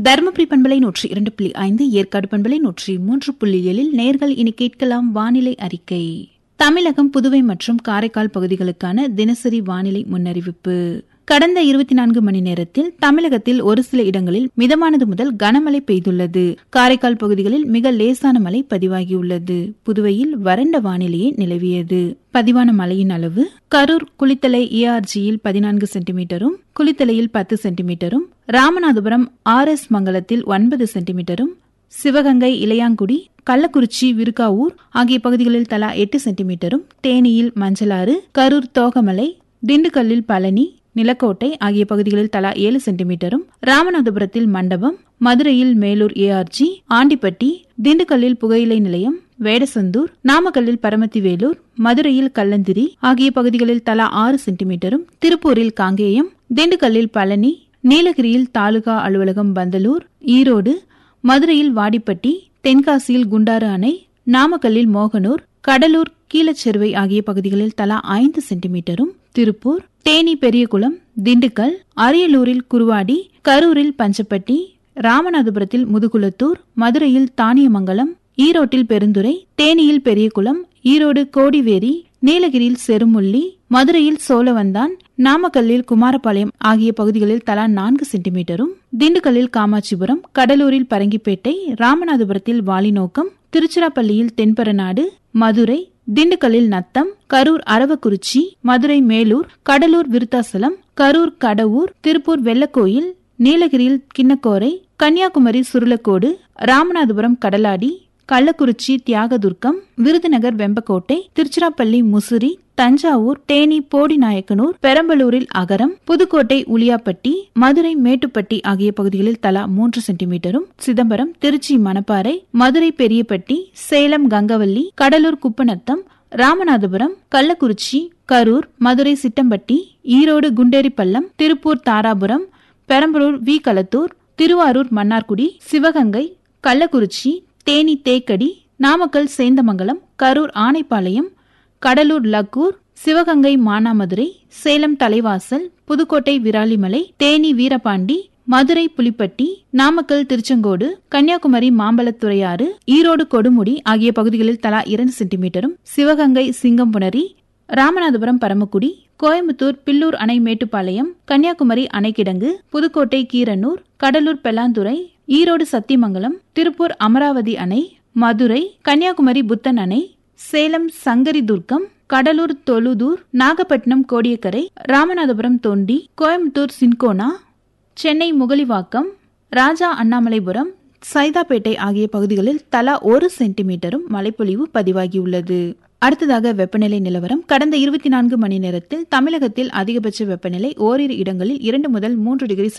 தருமபுரி பண்பலை நூற்றி இரண்டு புள்ளி ஐந்து ஏற்காடு பண்பலை நூற்றி மூன்று புள்ளி ஏழில் நேர்கள் இனி கேட்கலாம் வானிலை அறிக்கை தமிழகம் புதுவை மற்றும் காரைக்கால் பகுதிகளுக்கான தினசரி வானிலை முன்னறிவிப்பு கடந்த இருபத்தி நான்கு மணி நேரத்தில் தமிழகத்தில் ஒரு சில இடங்களில் மிதமானது முதல் கனமழை பெய்துள்ளது காரைக்கால் பகுதிகளில் மிக லேசான மழை பதிவாகியுள்ளது புதுவையில் வறண்ட வானிலையே நிலவியது பதிவான மழையின் அளவு கரூர் குளித்தலை ஏஆர்ஜியில் பதினான்கு சென்டிமீட்டரும் குளித்தலையில் பத்து சென்டிமீட்டரும் ராமநாதபுரம் ஆர் எஸ் மங்கலத்தில் ஒன்பது சென்டிமீட்டரும் சிவகங்கை இளையாங்குடி கள்ளக்குறிச்சி விருக்காவூர் ஆகிய பகுதிகளில் தலா எட்டு சென்டிமீட்டரும் தேனியில் மஞ்சளாறு கரூர் தோகமலை திண்டுக்கல்லில் பழனி நிலக்கோட்டை ஆகிய பகுதிகளில் தலா ஏழு சென்டிமீட்டரும் ராமநாதபுரத்தில் மண்டபம் மதுரையில் மேலூர் ஏஆர்ஜி ஆண்டிப்பட்டி திண்டுக்கல்லில் புகையிலை நிலையம் வேடசந்தூர் நாமக்கல்லில் பரமத்தி வேலூர் மதுரையில் கல்லந்திரி ஆகிய பகுதிகளில் தலா ஆறு சென்டிமீட்டரும் திருப்பூரில் காங்கேயம் திண்டுக்கல்லில் பழனி நீலகிரியில் தாலுகா அலுவலகம் பந்தலூர் ஈரோடு மதுரையில் வாடிப்பட்டி தென்காசியில் குண்டாறு அணை நாமக்கல்லில் மோகனூர் கடலூர் கீழச்செருவை ஆகிய பகுதிகளில் தலா ஐந்து சென்டிமீட்டரும் திருப்பூர் தேனி பெரியகுளம் திண்டுக்கல் அரியலூரில் குருவாடி கரூரில் பஞ்சப்பட்டி ராமநாதபுரத்தில் முதுகுளத்தூர் மதுரையில் தானியமங்கலம் ஈரோட்டில் பெருந்துறை தேனியில் பெரியகுளம் ஈரோடு கோடிவேரி நீலகிரியில் செருமுள்ளி மதுரையில் சோழவந்தான் நாமக்கல்லில் குமாரபாளையம் ஆகிய பகுதிகளில் தலா நான்கு சென்டிமீட்டரும் திண்டுக்கல்லில் காமாட்சிபுரம் கடலூரில் பரங்கிப்பேட்டை ராமநாதபுரத்தில் வாலிநோக்கம் திருச்சிராப்பள்ளியில் தென்பரநாடு மதுரை திண்டுக்கல்லில் நத்தம் கரூர் அரவக்குறிச்சி மதுரை மேலூர் கடலூர் விருத்தாசலம் கரூர் கடவூர் திருப்பூர் வெள்ளக்கோயில் நீலகிரியில் கிண்ணக்கோரை கன்னியாகுமரி சுருளக்கோடு ராமநாதபுரம் கடலாடி கள்ளக்குறிச்சி தியாகதுர்க்கம் விருதுநகர் வெம்பக்கோட்டை திருச்சிராப்பள்ளி முசிறி தஞ்சாவூர் தேனி போடிநாயக்கனூர் பெரம்பலூரில் அகரம் புதுக்கோட்டை உளியாப்பட்டி மதுரை மேட்டுப்பட்டி ஆகிய பகுதிகளில் தலா மூன்று சென்டிமீட்டரும் சிதம்பரம் திருச்சி மணப்பாறை மதுரை பெரியப்பட்டி சேலம் கங்கவல்லி கடலூர் குப்பநத்தம் ராமநாதபுரம் கள்ளக்குறிச்சி கரூர் மதுரை சிட்டம்பட்டி ஈரோடு குண்டேரிப்பள்ளம் திருப்பூர் தாராபுரம் பெரம்பலூர் வி களத்தூர் திருவாரூர் மன்னார்குடி சிவகங்கை கள்ளக்குறிச்சி தேனி தேக்கடி நாமக்கல் சேந்தமங்கலம் கரூர் ஆனைப்பாளையம் கடலூர் லக்கூர் சிவகங்கை மானாமதுரை சேலம் தலைவாசல் புதுக்கோட்டை விராலிமலை தேனி வீரபாண்டி மதுரை புலிப்பட்டி நாமக்கல் திருச்செங்கோடு கன்னியாகுமரி மாம்பலத்துறையாறு ஈரோடு கொடுமுடி ஆகிய பகுதிகளில் தலா இரண்டு சென்டிமீட்டரும் சிவகங்கை சிங்கம்புணரி ராமநாதபுரம் பரமக்குடி கோயம்புத்தூர் பில்லூர் அணை மேட்டுப்பாளையம் கன்னியாகுமரி அணைக்கிடங்கு புதுக்கோட்டை கீரனூர் கடலூர் பெல்லாந்துறை ஈரோடு சத்தியமங்கலம் திருப்பூர் அமராவதி அணை மதுரை கன்னியாகுமரி புத்தன் அணை சேலம் சங்கரி துர்க்கம் கடலூர் தொழுதூர் நாகப்பட்டினம் கோடியக்கரை ராமநாதபுரம் தொண்டி கோயம்புத்தூர் சின்கோனா சென்னை முகலிவாக்கம் ராஜா அண்ணாமலைபுரம் சைதாப்பேட்டை ஆகிய பகுதிகளில் தலா ஒரு சென்டிமீட்டரும் மழைப்பொழிவு பதிவாகியுள்ளது அடுத்ததாக வெப்பநிலை நிலவரம் கடந்த இருபத்தி நான்கு மணி நேரத்தில் தமிழகத்தில் அதிகபட்ச வெப்பநிலை ஓரிரு இடங்களில் இரண்டு முதல் மூன்று டிகிரி